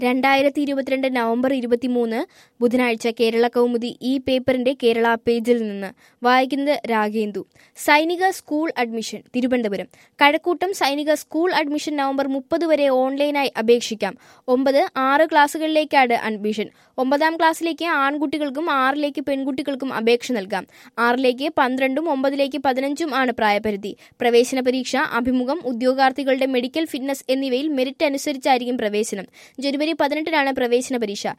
രണ്ടായിരത്തി ഇരുപത്തിരണ്ട് നവംബർ ഇരുപത്തിമൂന്ന് ബുധനാഴ്ച കേരള കൗമുദി ഈ പേപ്പറിന്റെ കേരള പേജിൽ നിന്ന് വായിക്കുന്നത് രാഗേന്ദു സൈനിക സ്കൂൾ അഡ്മിഷൻ തിരുവനന്തപുരം കഴക്കൂട്ടം സൈനിക സ്കൂൾ അഡ്മിഷൻ നവംബർ മുപ്പത് വരെ ഓൺലൈനായി അപേക്ഷിക്കാം ഒമ്പത് ആറ് ക്ലാസുകളിലേക്കാണ് അഡ്മിഷൻ ഒമ്പതാം ക്ലാസ്സിലേക്ക് ആൺകുട്ടികൾക്കും ആറിലേക്ക് പെൺകുട്ടികൾക്കും അപേക്ഷ നൽകാം ആറിലേക്ക് പന്ത്രണ്ടും ഒമ്പതിലേക്ക് പതിനഞ്ചും ആണ് പ്രായപരിധി പ്രവേശന പരീക്ഷ അഭിമുഖം ഉദ്യോഗാർത്ഥികളുടെ മെഡിക്കൽ ഫിറ്റ്നസ് എന്നിവയിൽ മെറിറ്റ് അനുസരിച്ചായിരിക്കും പ്രവേശനം ജനുവരി പതിനെട്ടിനാണ് പ്രവേശന പരീക്ഷ